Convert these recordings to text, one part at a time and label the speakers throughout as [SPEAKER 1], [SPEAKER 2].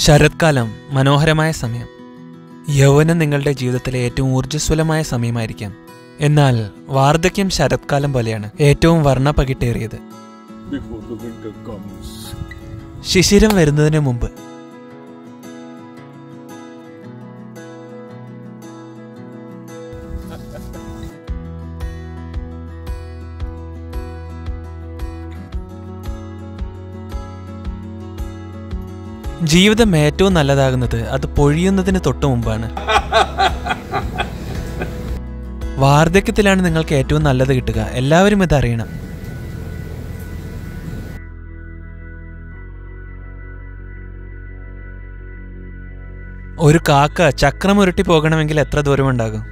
[SPEAKER 1] ശരത്കാലം മനോഹരമായ സമയം യൗവനം നിങ്ങളുടെ ജീവിതത്തിലെ ഏറ്റവും ഊർജ്ജസ്വലമായ സമയമായിരിക്കാം എന്നാൽ വാർദ്ധക്യം ശരത്കാലം പോലെയാണ് ഏറ്റവും വർണ്ണപകിട്ടേറിയത്
[SPEAKER 2] before the winter comes.
[SPEAKER 1] ശിശിരം വരുന്നതിന് മുമ്പ് ജീവിതം ഏറ്റവും നല്ലതാകുന്നത് അത് പൊഴിയുന്നതിന് തൊട്ടു മുമ്പാണ് വാർദ്ധക്യത്തിലാണ് നിങ്ങൾക്ക് ഏറ്റവും നല്ലത് കിട്ടുക എല്ലാവരും ഇത് അറിയണം ഒരു കാക്ക ചക്രം ഉരുട്ടി പോകണമെങ്കിൽ എത്ര ദൂരമുണ്ടാകും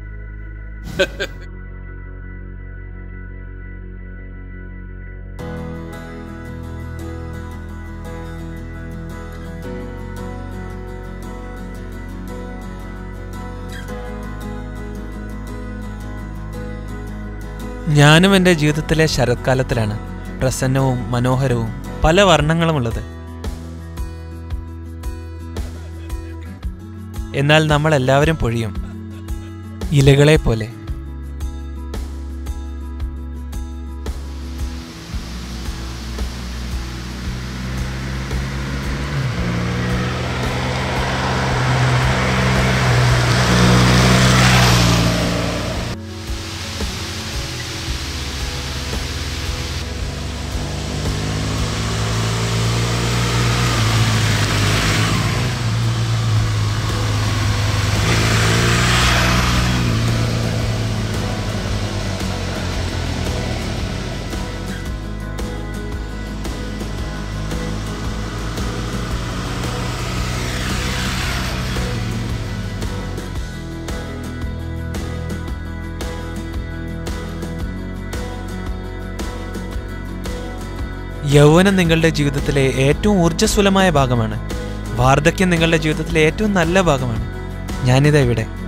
[SPEAKER 1] ഞാനും എൻ്റെ ജീവിതത്തിലെ ശരത്കാലത്തിലാണ് പ്രസന്നവും മനോഹരവും പല വർണ്ണങ്ങളുമുള്ളത് എന്നാൽ നമ്മൾ എല്ലാവരും പൊഴിയും ഇലകളെ പോലെ യൗവനം നിങ്ങളുടെ ജീവിതത്തിലെ ഏറ്റവും ഊർജ്ജസ്വലമായ ഭാഗമാണ് വാർദ്ധക്യം നിങ്ങളുടെ ജീവിതത്തിലെ ഏറ്റവും നല്ല ഭാഗമാണ് ഞാനിതാ ഇവിടെ